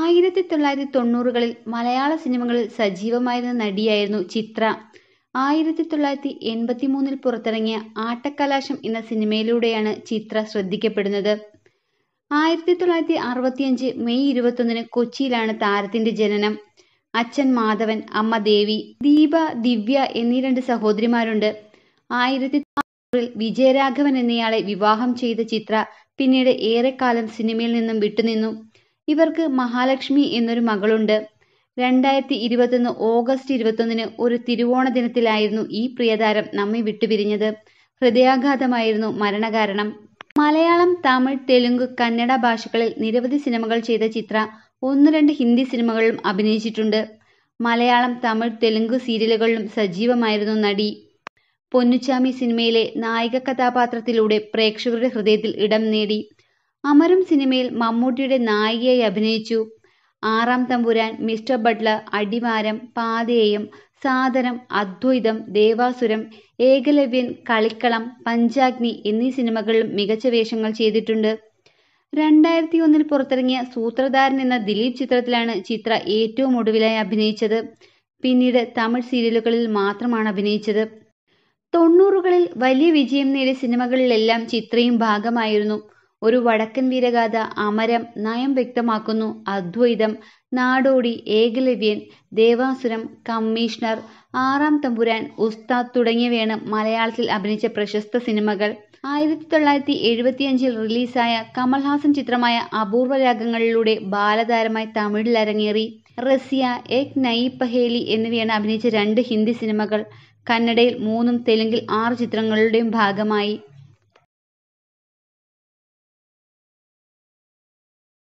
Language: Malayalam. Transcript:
ആയിരത്തി തൊള്ളായിരത്തി തൊണ്ണൂറുകളിൽ മലയാള സിനിമകളിൽ സജീവമായിരുന്ന നടിയായിരുന്നു ചിത്ര ആയിരത്തി തൊള്ളായിരത്തി എൺപത്തി മൂന്നിൽ പുറത്തിറങ്ങിയ ആട്ടക്കലാശം എന്ന സിനിമയിലൂടെയാണ് ചിത്ര ശ്രദ്ധിക്കപ്പെടുന്നത് ആയിരത്തി തൊള്ളായിരത്തി അറുപത്തിയഞ്ച് മെയ് ഇരുപത്തൊന്നിന് കൊച്ചിയിലാണ് താരത്തിന്റെ ജനനം അച്ഛൻ മാധവൻ അമ്മ ദേവി ദീപ ദിവ്യ എന്നീ രണ്ട് സഹോദരിമാരുണ്ട് ആയിരത്തി തൊണ്ണൂറിൽ വിജയരാഘവൻ എന്നയാളെ വിവാഹം ചെയ്ത ചിത്ര പിന്നീട് ഏറെക്കാലം സിനിമയിൽ നിന്നും വിട്ടുനിന്നു ഇവർക്ക് മഹാലക്ഷ്മി എന്നൊരു മകളുണ്ട് രണ്ടായിരത്തി ഇരുപത്തൊന്ന് ഓഗസ്റ്റ് ഇരുപത്തൊന്നിന് ഒരു തിരുവോണ ദിനത്തിലായിരുന്നു ഈ പ്രിയതാരം നമ്മെ വിട്ടുപിരിഞ്ഞത് ഹൃദയാഘാതമായിരുന്നു മരണകാരണം മലയാളം തമിഴ് തെലുങ്ക് കന്നഡ ഭാഷകളിൽ നിരവധി സിനിമകൾ ചെയ്ത ചിത്ര ഒന്ന് രണ്ട് ഹിന്ദി സിനിമകളിലും അഭിനയിച്ചിട്ടുണ്ട് മലയാളം തമിഴ് തെലുങ്ക് സീരിയലുകളിലും സജീവമായിരുന്നു നടി പൊന്നുച്ചാമി സിനിമയിലെ നായിക കഥാപാത്രത്തിലൂടെ പ്രേക്ഷകരുടെ ഹൃദയത്തിൽ ഇടം നേടി അമരം സിനിമയിൽ മമ്മൂട്ടിയുടെ നായികയായി അഭിനയിച്ചു ആറാം തമ്പുരാൻ മിസ്റ്റർ ബട്ട്ലർ അടിവാരം പാതേയം സാദരം അദ്വൈതം ദേവാസുരം ഏകലവ്യൻ കളിക്കളം പഞ്ചാഗ്നി എന്നീ സിനിമകളിലും മികച്ച വേഷങ്ങൾ ചെയ്തിട്ടുണ്ട് രണ്ടായിരത്തി ഒന്നിൽ പുറത്തിറങ്ങിയ സൂത്രധാരൻ എന്ന ദിലീപ് ചിത്രത്തിലാണ് ചിത്ര ഏറ്റവും ഒടുവിലായി അഭിനയിച്ചത് പിന്നീട് തമിഴ് സീരിയലുകളിൽ മാത്രമാണ് അഭിനയിച്ചത് തൊണ്ണൂറുകളിൽ വലിയ വിജയം നേടിയ സിനിമകളിലെല്ലാം ചിത്രയും ഭാഗമായിരുന്നു ഒരു വടക്കൻ വീരഗാഥ അമരം നയം വ്യക്തമാക്കുന്നു അദ്വൈതം നാടോടി ഏകലവ്യൻ ദേവാസുരം കമ്മീഷണർ ആറാം തമ്പുരാൻ ഉസ്താദ് തുടങ്ങിയവയാണ് മലയാളത്തിൽ അഭിനയിച്ച പ്രശസ്ത സിനിമകൾ ആയിരത്തി തൊള്ളായിരത്തി എഴുപത്തിയഞ്ചിൽ റിലീസായ കമൽഹാസൻ ചിത്രമായ അപൂർവ രാഗങ്ങളിലൂടെ ബാലതാരമായി തമിഴിൽ അരങ്ങേറി റസിയ എക് നൈ പഹേലി എന്നിവയാണ് അഭിനയിച്ച രണ്ട് ഹിന്ദി സിനിമകൾ കന്നഡയിൽ മൂന്നും തെലുങ്കിൽ ആറ് ചിത്രങ്ങളുടെയും ഭാഗമായി